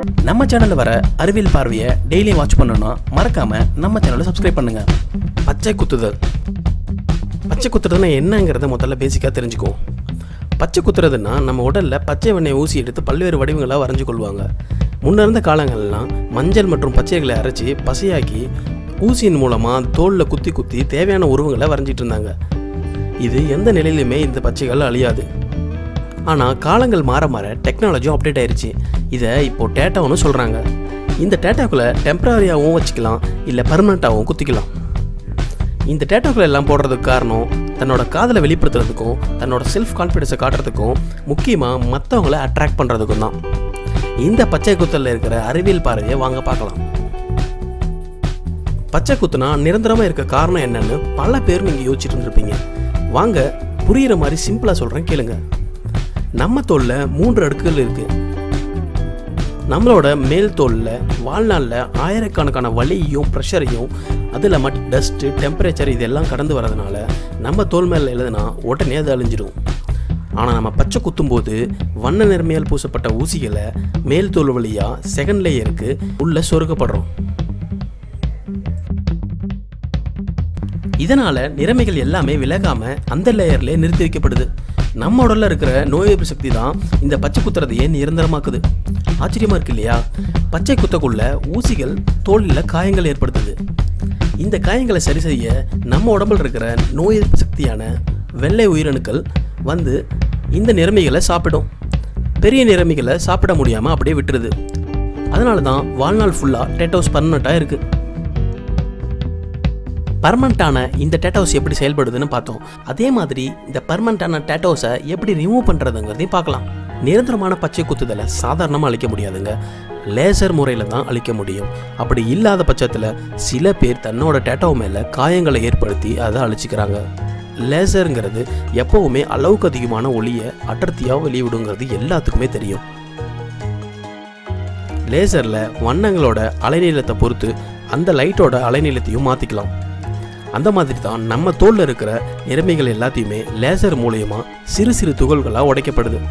நம்ம சேனலில் வர அறிவியல் பார்வையை டெய்லி வாட்ச் பண்ணணும்னா மறக்காம நம்ம சேனலை சப்ஸ்கிரைப் பண்ணுங்க பச்சை குத்துதல் பச்சை குத்துறதுன்னா என்னங்கிறத முதல்ல பேசிக்காக தெரிஞ்சுக்குவோம் பச்சை குத்துறதுன்னா நம்ம உடலில் பச்சை வெண்ணெய் ஊசி எடுத்து பல்வேறு வடிவங்களாக வரைஞ்சு கொள்வாங்க முன்ன இருந்த காலங்கள்லாம் மஞ்சள் மற்றும் பச்சைகளை அரைச்சி பசையாக்கி ஊசியின் மூலமாக தோலில் குத்தி குத்தி தேவையான உருவங்களை வரைஞ்சிட்டு இருந்தாங்க இது எந்த நிலையிலுமே இந்த பச்சைகள் அழியாது ஆனால் காலங்கள் மாற மாற டெக்னாலஜியும் அப்டேட் ஆயிருச்சு இதை இப்போ டேட்டாவுன்னு சொல்கிறாங்க இந்த டேட்டாக்குள்ளே டெம்பரரியாகவும் வச்சுக்கலாம் இல்லை பர்மனெண்ட்டாகவும் குத்திக்கலாம் இந்த டேட்டாக்கள் எல்லாம் போடுறதுக்கு காரணம் தன்னோட காதலை வெளிப்படுத்துறதுக்கும் தன்னோட செல்ஃப் கான்ஃபிடென்ஸை காட்டுறதுக்கும் முக்கியமாக மற்றவங்கள அட்ராக்ட் பண்ணுறதுக்கும் தான் இந்த பச்சை குத்தலில் இருக்கிற அறிவியல் பார்வையை வாங்க பார்க்கலாம் பச்சை குத்துனா நிரந்தரமாக இருக்க காரணம் என்னன்னு பல பேர் நீங்கள் யோசிச்சுட்டு இருந்திருப்பீங்க வாங்க புரியிற மாதிரி சிம்பிளாக சொல்கிறேன் கேளுங்க நம்ம தோலில் மூன்று அடுக்குகள் இருக்குது நம்மளோட மேல் தோலில் வாழ்நாளில் ஆயிரக்கணக்கான வலியையும் ப்ரெஷரையும் அதில் மட் டஸ்ட்டு டெம்பரேச்சர் இதெல்லாம் கடந்து வரதுனால நம்ம தோல் மேலே எழுதுனா உடனே அது அழிஞ்சிடும் ஆனால் நம்ம பச்சை குத்தும்போது வண்ண நிறமையால் பூசப்பட்ட ஊசிகளை மேல் தோல் வழியாக செகண்ட் லேயருக்கு உள்ள சொருக்கப்படுறோம் இதனால் நிறமைகள் எல்லாமே விலகாமல் அந்த லேயர்லேயே நிறுத்தி வைக்கப்படுது நம்ம உடல்ல இருக்கிற நோய் எதிர்ப்பு சக்தி தான் இந்த பச்சை குத்துறதையே நிரந்தரமாக்குது ஆச்சரியமா இருக்கு இல்லையா பச்சை குத்தக்குள்ள ஊசிகள் தோலில் காயங்கள் ஏற்படுத்துது இந்த காயங்களை சரி செய்ய நம்ம உடம்புல இருக்கிற நோய் எதிர்ப்பு சக்தியான வெள்ளை உயிரணுக்கள் வந்து இந்த நிறமிகளை சாப்பிடும் பெரிய நிறமிகளை சாப்பிட முடியாமல் அப்படியே விட்டுருது அதனால தான் வாழ்நாள் ஃபுல்லாக டேட்டோஸ் பர்மனண்ட்டாக இருக்குது பர்மனண்ட்டான இந்த டேட்டோஸ் எப்படி செயல்படுதுன்னு பார்த்தோம் அதே மாதிரி இந்த பர்மனண்ட்டான டேட்டோஸை எப்படி ரிமூவ் பண்ணுறதுங்கிறதையும் பார்க்கலாம் நிரந்தரமான பச்சை குத்துதலை சாதாரணமாக அழிக்க முடியாதுங்க லேசர் முறையில் தான் அழிக்க முடியும் அப்படி இல்லாத பட்சத்தில் சில பேர் தன்னோட டேட்டோ மேலே காயங்களை ஏற்படுத்தி அதை அழிச்சிக்கிறாங்க லேசருங்கிறது எப்போவுமே அளவுக்கு அதிகமான ஒளியை அடர்த்தியாக வெளியிடுங்கிறது எல்லாத்துக்குமே தெரியும் லேசரில் வண்ணங்களோட அலைநீளத்தை பொறுத்து அந்த லைட்டோட அலைநீளத்தையும் மாற்றிக்கலாம் அந்த மாதிரி தான் நம்ம தோலில் இருக்கிற நிறமைகள் எல்லாத்தையுமே லேசர் மூலயமா சிறு சிறு துகள்களாக உடைக்கப்படுது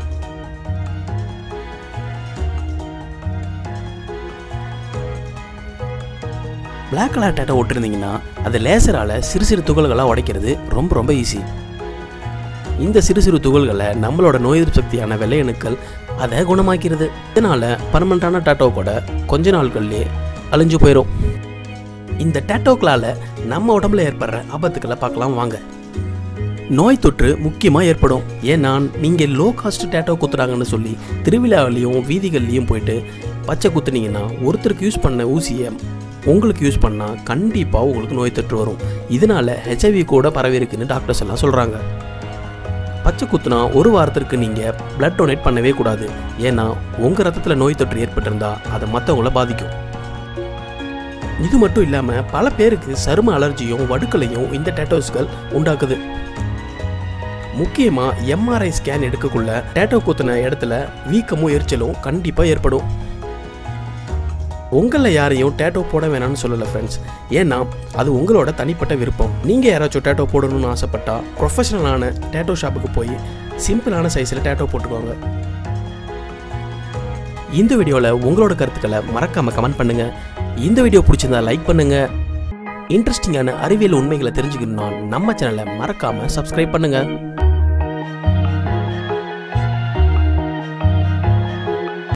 பிளாக் கலர் டேட்டா ஒட்டிருந்தீங்கன்னா அது லேசரால் சிறு சிறு துகள்களாக உடைக்கிறது ரொம்ப ரொம்ப ஈஸி இந்த சிறு சிறு துகள்களை நம்மளோட நோய் எதிர்ப்பு சக்தியான வெள்ளையணுக்கள் அதை குணமாக்கிறது இதனால் பர்மனண்ட்டான டேட்டோ கூட கொஞ்ச நாட்கள்லேயே அழிஞ்சு போயிடும் இந்த டேட்டோக்களால் நம்ம உடம்புல ஏற்படுற ஆபத்துக்களை பார்க்கலாம் வாங்க நோய் தொற்று முக்கியமாக ஏற்படும் ஏன்னா நீங்கள் லோ காஸ்ட் டேட்டோ குத்துறாங்கன்னு சொல்லி திருவிழாவிலையும் வீதிகள்லையும் போயிட்டு பச்சை குத்துனீங்கன்னா ஒருத்தருக்கு யூஸ் பண்ண ஊசியை உங்களுக்கு யூஸ் பண்ணால் கண்டிப்பாக உங்களுக்கு நோய் தொற்று வரும் இதனால ஹெச்ஐவி கூட பரவி இருக்குன்னு டாக்டர்ஸ் எல்லாம் சொல்கிறாங்க பச்சை குத்துனா ஒரு வாரத்திற்கு நீங்கள் பிளட் டொனேட் பண்ணவே கூடாது ஏன்னா உங்கள் ரத்தத்தில் நோய் தொற்று ஏற்பட்டிருந்தா அதை மற்றவங்கள பாதிக்கும் இது மட்டும் இல்லாமல் பல பேருக்கு சரும அலர்ஜியும் வடுக்கலையும் இந்த டேட்டோஸ்கள் உண்டாக்குது முக்கியமாக எம்ஆர்ஐ ஸ்கேன் எடுக்கக்குள்ள டேட்டோ குத்துன இடத்துல வீக்கமும் எரிச்சலும் கண்டிப்பாக ஏற்படும் உங்களில் யாரையும் டேட்டோ போட வேணாம்னு சொல்லலை ஃப்ரெண்ட்ஸ் ஏன்னா அது உங்களோட தனிப்பட்ட விருப்பம் நீங்கள் யாராச்சும் டேட்டோ போடணும்னு ஆசைப்பட்டா ப்ரொஃபஷனலான டேட்டோ ஷாப்புக்கு போய் சிம்பிளான சைஸில் டேட்டோ போட்டுக்கோங்க இந்த வீடியோவில் உங்களோட கருத்துக்களை மறக்காமல் கமெண்ட் பண்ணுங்கள் இந்த வீடியோ பிடிச்சிருந்தா லைக் பண்ணுங்கள் இன்ட்ரெஸ்டிங்கான அறிவியல் உண்மைகளை தெரிஞ்சுக்கணும்னா நம்ம சேனலை மறக்காமல் சப்ஸ்கிரைப் பண்ணுங்கள்